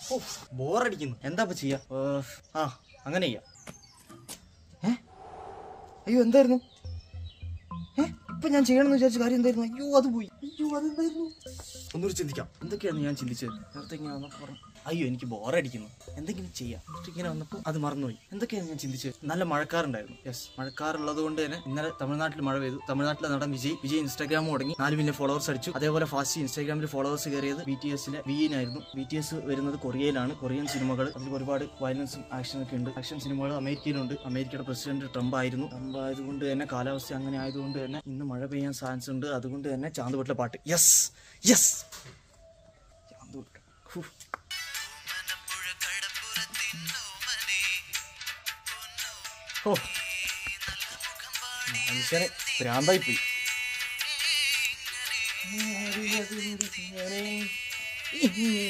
ഓ ബോറടിക്കുന്നു എന്താ ഇപ്പൊ ചെയ്യാ ഏ, ആ അങ്ങനെ ചെയ്യാം ഏ അയ്യോ എന്തായിരുന്നു ഏ ഇപ്പൊ ഞാൻ ചെയ്യണമെന്ന് വിചാരിച്ച കാര്യം എന്തായിരുന്നു അയ്യോ അത് പോയി അയ്യോ അതെന്തായിരുന്നു ഒന്നുകൂടി ചിന്തിക്കാം എന്തൊക്കെയാണ് ഞാൻ ചിന്തിച്ചത് നേരത്തെ ഇങ്ങനെ വന്നപ്പോൾ പറഞ്ഞു അയ്യോ എനിക്ക് ബോറടിക്കുന്നു എന്തെങ്കിലും ചെയ്യാം എന്നിട്ട് ഇങ്ങനെ വന്നപ്പോൾ അത് മറന്നുപോയി എന്തൊക്കെയാണ് ഞാൻ ചിന്തിച്ചത് നല്ല മഴക്കാറുണ്ടായിരുന്നു യെസ് മഴക്കാറുള്ളത് കൊണ്ട് തന്നെ ഇന്നലെ തമിഴ്നാട്ടിൽ മഴ പെയ്തു തമിഴ്നാട്ടിലെ നടൻ വിജയ് വിജയ് ഇൻസ്റ്റാഗ്രാം തുടങ്ങി നാല് മില്യൺ ഫോളോവേഴ്സ് അടിച്ചു അതേപോലെ ഫാസ്റ്റ് ഇൻസ്റ്റാഗ്രാമിൽ ഫോളോവേഴ്സ് കയറിയത് ബി ടി എസിലെ വിയിനായിരുന്നു ബി ടി എസ് വരുന്നത് കൊറിയയിലാണ് കൊറിയൻ സിനിമകൾ അതിൽ ഒരുപാട് വയലൻസും ആക്ഷനും ഒക്കെ ഉണ്ട് ആക്ഷൻ സിനിമകൾ അമേരിക്കയിലുണ്ട് അമേരിക്കയുടെ പ്രസിഡന്റ് ട്രംപ് ആയിരുന്നു ട്രംപ് ആയതുകൊണ്ട് തന്നെ കാലാവസ്ഥ അങ്ങനെ ആയതുകൊണ്ട് തന്നെ ഇന്ന് മഴ പെയ്യാൻ ചാൻസ് ഉണ്ട് അതുകൊണ്ട് തന്നെ ചാന്തുപെട്ടിലെ പാട്ട് യെസ് യെസ് ചാന്തുപെട്ട ഹൂ. ഓ മനുഷ്യനെ ഭ്രാന്തായി പോയി